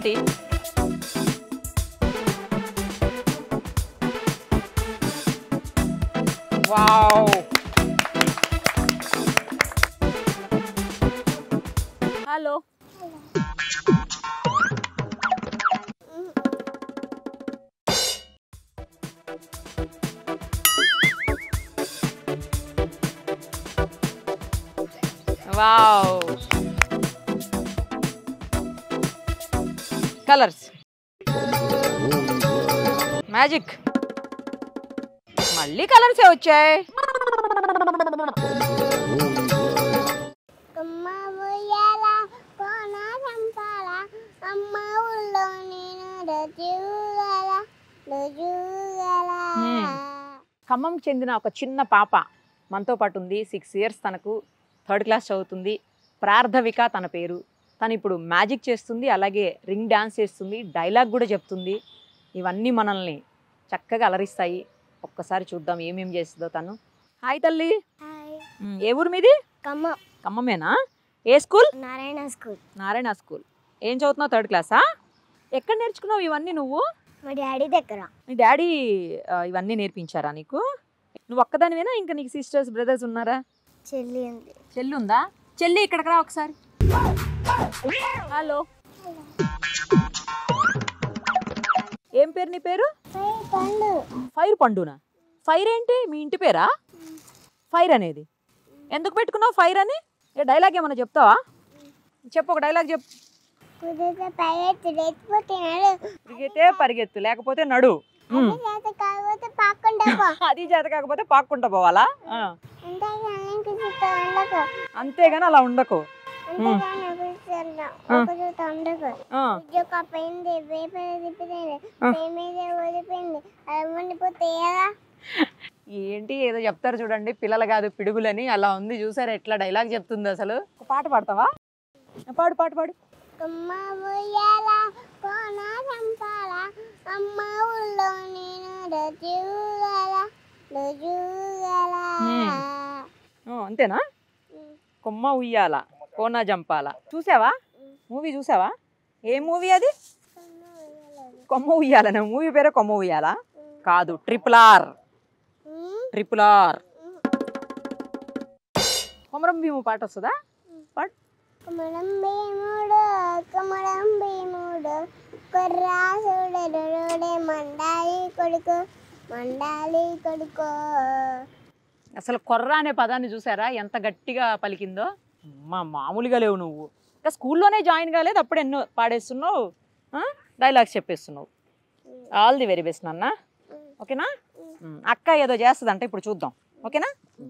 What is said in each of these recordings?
ఏంటి wow hello wow colours magic మళ్ళీ కలర్సే వచ్చాయి అమ్మ ఉయ్యాల కోన చంపాల అమ్మ ఊళ్ళో నేను రజుగల రజుగల Hmm. ఖమ్మంకి చెందిన ఒక చిన్న పాప మనతో పాటు ఉంది సిక్స్ ఇయర్స్ తనకు థర్డ్ క్లాస్ చదువుతుంది ప్రార్థవిక తన పేరు తను ఇప్పుడు మ్యాజిక్ చేస్తుంది అలాగే రింగ్ డాన్స్ చేస్తుంది డైలాగ్ కూడా చెప్తుంది ఇవన్నీ మనల్ని చక్కగా అలరిస్తాయి ఒక్కసారి చూద్దాం ఏమేం చేస్తుందో తను హాయ్ తల్లి హాయ్ ఉమ్, ఏ ఊరు మీది కమ్మ ఖమ్మమేనా ఏ school Narayana school Narayana school ఏం చదువుతున్నావు థర్డ్ క్లాసా ఎక్కడ నేర్చుకున్నావు ఇవన్నీ నువ్వు మా డాడీ దగ్గర మీ డాడీ ఆ, ఇవన్నీ నేర్పించారా నీకు నువ్వు ఒక్కదానివేనా ఇంకా నీకు సిస్టర్స్ బ్రదర్స్ ఉన్నారా చెల్లి ఉంది చెల్లి ఉందా చెల్లి ఇక్కడికి రా ఒకసారి హలో ఏం పేరు నీ పేరు పండు ఫైర్ పండునా ఫైర్ ఏంటి మీ ఇంటి పేరా ఫైర్ అనేది ఎందుకు పెట్టుకున్నావు ఫైర్ అని ఏ డైలాగ్ ఏమైనా చెప్తావా చెప్పు ఒక డైలాగ్ చెప్పు కుదిరితే పైకి లేచిపోతున్నాడు పరిగెత్తే పరిగెత్తు లేకపోతే నడు ఉమ్. చేత కాకపోతే పాకుండా పో అది చేత కాకపోతే పాక్కుంటా పోవాలా ఆ. అంతేగాని కుదిరితే ఉండకు అంతేగాని అలా ఉండకు అంతేగాని కుదిరితే ఒక చూత ఉండకు ఆ. ఉద్యోగ పోయింది వేపే తిప్పిపోయింది ఆ. మీద ఓడిపోయింది అది ఉండిపోతే ఎలా ఏంటి ఏదో చెప్తారు చూడండి పిల్లలు కాదు పిడుగులని అలా ఉంది చూసారా ఎట్లా డైలాగ్ చెప్తుంది అసలు ఒక పాట పాడతావా పాడు పాటు పాడు అమ్మ ఉయ్యాల కోన చంపాల అమ్మ ఊళ్ళో నేను రజుగల రజుగల హ్మ్. ఆ, అంతేనా కొమ్మ ఉయ్యాల కోన జంపాల చూసావా మూవీ చూసావా ఏ మూవీ అది కొమ్మ ఉయ్యాలనా మూవీ పేరే కొమ్మ ఉయ్యాల కాదు triple R triple R Komaram Bheem పాట వస్తుందా పాడు కుమరం భీముడు కుమరం భీముడు కుర్రాసుడు రోడే మండాలి కొడుకు మండాలి కొడుకు అసలు కొర్ర అనే పదాన్ని చూసారా ఎంత గట్టిగా పలికిందో అమ్మా మామూలుగా లేవు నువ్వు ఇంకా స్కూల్లోనే జాయిన్ కాలేదు అప్పుడు ఎన్నో పాడేస్తున్నావు డైలాగ్స్ చెప్పేస్తున్నావు ఆల్ ది వెరీ బెస్ట్ నాన్న ఓకేనా ఉమ్, అక్క ఏదో చేస్తుందంట ఇప్పుడు చూద్దాం ఓకేనా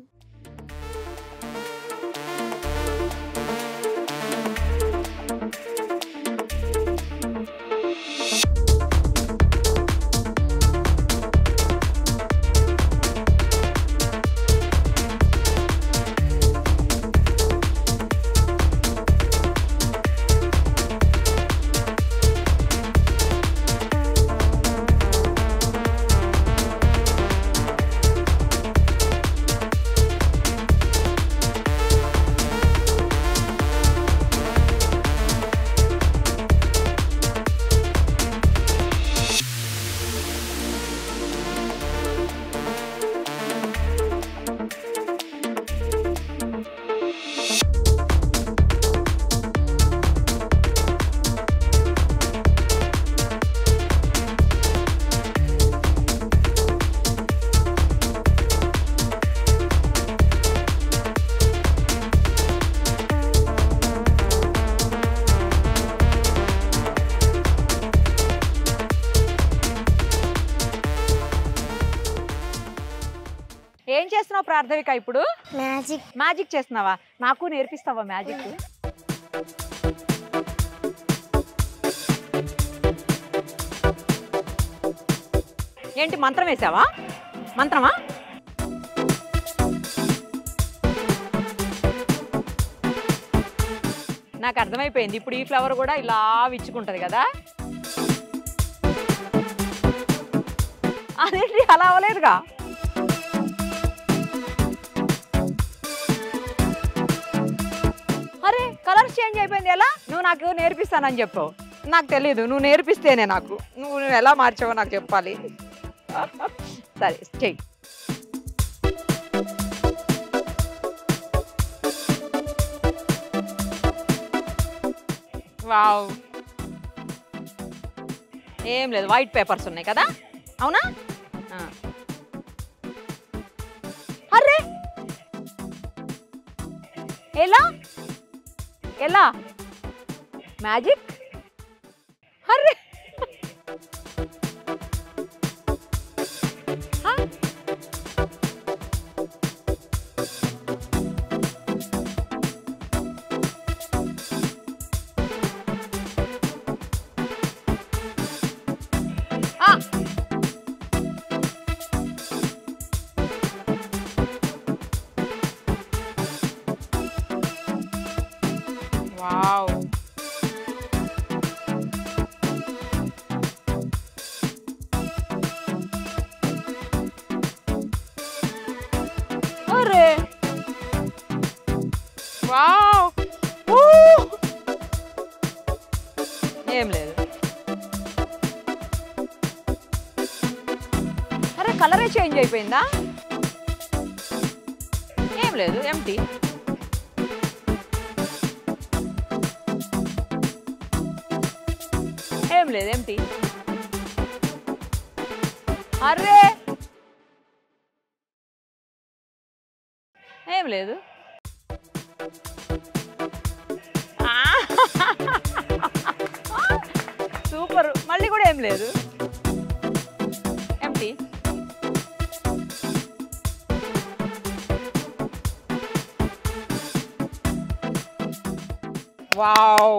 ఏం చేస్తున్నావు ప్రార్థవిక ఇప్పుడు మ్యాజిక్ మ్యాజిక్ చేస్తున్నావా నాకు నేర్పిస్తావా మ్యాజిక్ ఏంటి మంత్రం వేసావా మంత్రమా నాకు అర్థమైపోయింది ఇప్పుడు ఈ ఫ్లవర్ కూడా ఇలా విచ్చుకుంటది కదా అదేంటి అలా అవ్వలేదుగా అరే కలర్స్ చేంజ్ అయిపోయింది ఎలా నువ్వు నాకు నేర్పిస్తానని చెప్పు నాకు తెలియదు నువ్వు నేర్పిస్తేనే నాకు నువ్వు నువ్వు ఎలా మార్చావో నాకు చెప్పాలి సరే చెయ్యి వావ్ ఏం లేదు వైట్ పేపర్స్ ఉన్నాయి కదా అవునా ఆ. అర్రే ఎలా ఎలా మ్యాజిక్ అర్రే హ? ఆ. వావ్ అరే వావ్ ఊ! ఏం లేదు అరే కలరే చేంజ్ అయిపోయిందా ఏం లేదు ఎంటీ ఏం లేదు ఎంటీ అరే ఏం లేదు ఆ! సూపర్ మళ్ళీ కూడా ఏం లేదు ఎంటీ వావ్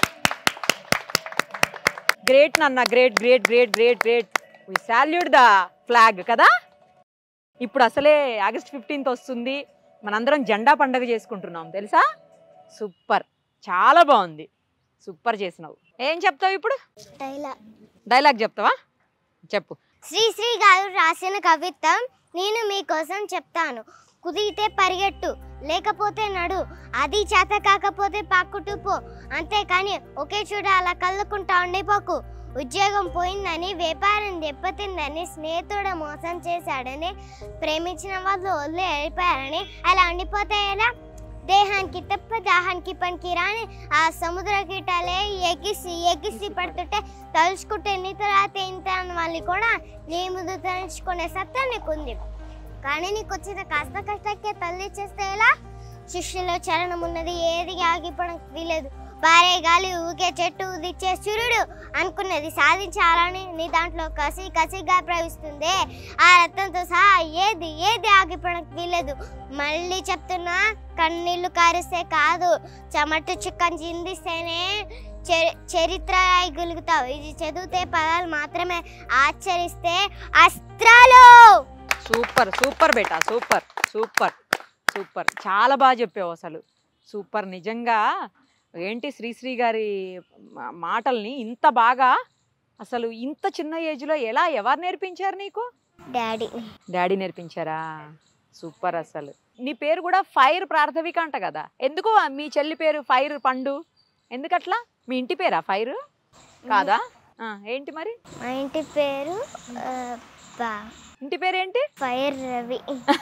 గ్రేట్ నాన్న great great great great great we salute the flag కదా ఇప్పుడు అసలే ఆగస్ట్ ఫిఫ్టీన్త్ వస్తుంది మనందరం జెండా పండగ చేసుకుంటున్నాం తెలుసా సూపర్ చాలా బాగుంది సూపర్ చేసినావు ఏం చెప్తావు ఇప్పుడు డైలాగ్ డైలాగ్ చెప్తావా చెప్పు శ్రీశ్రీ గారు రాసిన కవిత్వం నేను మీకోసం చెప్తాను కుదిరితే పరిగెట్టు లేకపోతే నడు అది చేత కాకపోతే పాక్కుతూ పో అంతేకాని ఒకే చోట అలా కళ్ళుకుంటా ఉండిపోకు ఉద్యోగం పోయిందని వ్యాపారం దెబ్బతిందని స్నేహితుడు మోసం చేశాడని ప్రేమించిన వాళ్ళు వదిలి వెళ్ళిపోయారని అలా ఉండిపోతే ఎలా దేహానికి తప్ప దాహానికి పనికి రాని ఆ సముద్ర కీటాలే ఎగిసి ఎగిసి పడుతుంటే తలుచుకుంటే నీ తర్వాత ఇంత అని వాళ్ళు కూడా నీ ముందు తలుచుకునే సత్తా నీకుంది కానీ నీకు వచ్చిన కాస్త కష్టకే తల్లి చేస్తే ఎలా శిష్యులో చలనం ఉన్నది ఏది ఆగిపోవడానికి వీలేదు భారే గాలి ఊకే చెట్టు ఉదిచ్చే సూర్యుడు అనుకున్నది సాధించాలని నీ దాంట్లో కసి కసిగా ప్రవహిస్తుంది ఆ రక్తంతో సహా ఏది ఏది ఆగిపోవడానికి వీలేదు మళ్ళీ చెప్తున్నా కన్నీళ్లు కారిస్తే కాదు చెమట చుక్కని చిందిస్తేనే చరి- చరిత్ర రాయగలుగుతావు ఇది చదివితే పదాలు మాత్రమే ఆచరిస్తే అస్త్రాలు సూపర్ సూపర్ బేటా సూపర్ సూపర్ సూపర్ చాలా బాగా చెప్పావు అసలు సూపర్ నిజంగా ఏంటి శ్రీశ్రీ గారి మా- మాటల్ని ఇంత బాగా అసలు ఇంత చిన్న ఏజ్లో ఎలా ఎవరు నేర్పించారు నీకు డాడీ డాడీ నేర్పించారా సూపర్ అసలు నీ పేరు కూడా ఫైర్ ప్రార్థవిక అంట కదా ఎందుకు మీ చెల్లి పేరు ఫైర్ పండు ఎందుకట్లా మీ ఇంటి పేరా ఫైర్ కాదా ఆ, ఏంటి మరి మా ఇంటి పేరు ఆ, బా- ఇంటి పేరు ఏంటి ఫైర్ రవి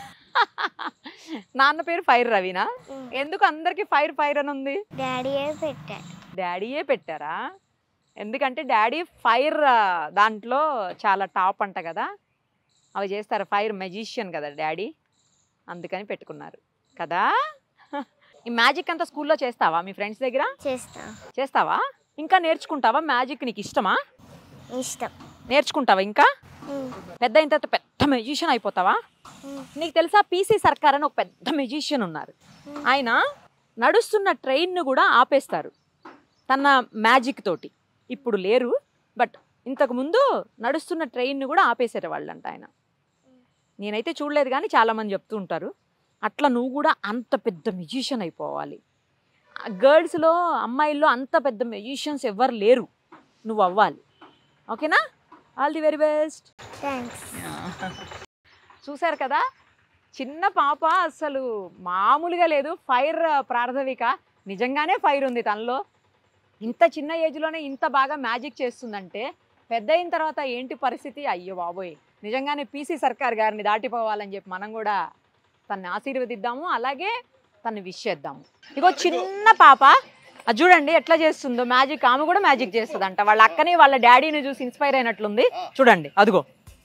నాన్న పేరు ఫైర్ రవినా ఎందుకు అందరికి ఫైర్ ఫైర్ అని ఉంది డాడీయే పెట్టాడు డాడీయే పెట్టారా ఎందుకంటే డాడీ ఫైర్ ఆ, దాంట్లో చాలా టాప్ అంట కదా అవి చేస్తారు ఫైర్ మెజిషియన్ కదా డాడీ అందుకని పెట్టుకున్నారు కదా ఈ మ్యాజిక్ అంతా స్కూల్లో చేస్తావా మీ ఫ్రెండ్స్ దగ్గర చేస్తా చేస్తావా ఇంకా నేర్చుకుంటావా మ్యాజిక్ నీకు ఇష్టమా ఇష్టం నేర్చుకుంటావా ఇంకా ఉమ్, పెద్ద అయిన తర్వాత పెద్ద మెజిషియన్ అయిపోతావా ఉమ్, నీకు తెలుసా పీసీ సర్కార్ అని ఒక పెద్ద మెజిషియన్ ఉన్నారు ఆయన నడుస్తున్న ట్రైన్ను కూడా ఆపేస్తారు తన మ్యాజిక్ తోటి ఇప్పుడు లేరు బట్ ఇంతకు ముందు నడుస్తున్న ట్రైన్ను కూడా ఆపేసారు వాళ్ళంట ఆయన నేనైతే చూడలేదు కానీ చాలామంది చెప్తూ ఉంటారు అట్లా నువ్వు కూడా అంత పెద్ద మ్యూజిషియన్ అయిపోవాలి గర్ల్స్లో అమ్మాయిల్లో అంత పెద్ద మ్యూజిషియన్స్ ఎవ్వరు లేరు నువ్వు అవ్వాలి ఓకేనా all the very best thanks చూశారు కదా చిన్న పాప అసలు మామూలుగా లేదు ఫైర్ ప్రార్థవిక నిజంగానే ఫైర్ ఉంది తనలో ఇంత చిన్న ఏజ్లోనే ఇంత బాగా మ్యాజిక్ చేస్తుందంటే పెద్ద అయిన తర్వాత ఏంటి పరిస్థితి అయ్యో బాబోయ్ నిజంగానే పీసీ సర్కార్ గారిని దాటిపోవాలని చెప్పి మనం కూడా తన్ని ఆశీర్వదిద్దాము అలాగే తన్ని విష్ చేద్దాము ఇగో చిన్న పాప అది చూడండి ఎట్లా చేస్తుందో మ్యాజిక్ ఆమె కూడా మ్యాజిక్ చేస్తుందంట వాళ్ళ అక్కని వాళ్ళ డాడీని చూసి ఇన్స్పైర్ అయినట్లుంది చూడండి అదిగో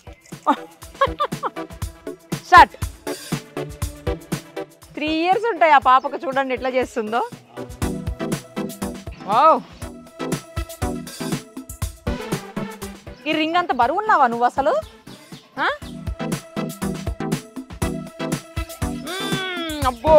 స్టార్ట్ త్రీ ఇయర్స్ ఉంటాయి ఆ పాపకు చూడండి ఎట్లా చేస్తుందో వావ్ ఈ రింగ్ అంత బరువు ఉన్నావా నువ్వు అసలు ఆ? మ్మ్, అబ్బో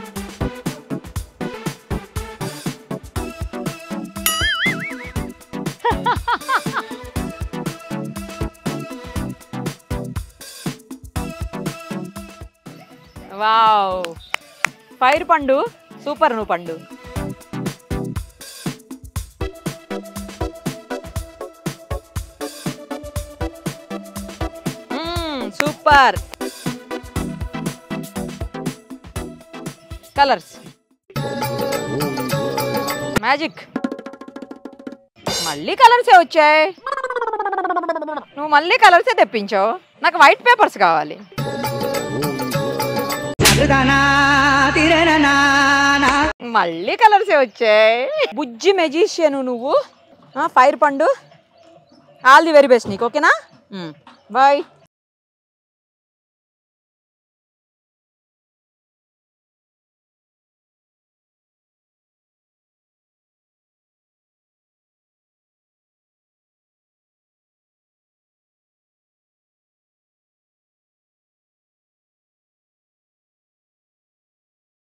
వావ్ ఫైర్ పండు సూపర్ నువ్వు పండు మ్మ్, సూపర్ కలర్స్ మ్యాజిక్ మళ్ళీ కలర్సే వచ్చాయి నువ్వు మళ్ళీ కలర్సే తెప్పించావు నాకు వైట్ పేపర్స్ కావాలి మళ్ళీ కలర్సే వచ్చాయి బుజ్జి మెజిషియన్ నువ్వు ఫైర్ పండు ఆల్ ది వెరీ బెస్ట్ నీకు ఓకేనా బాయ్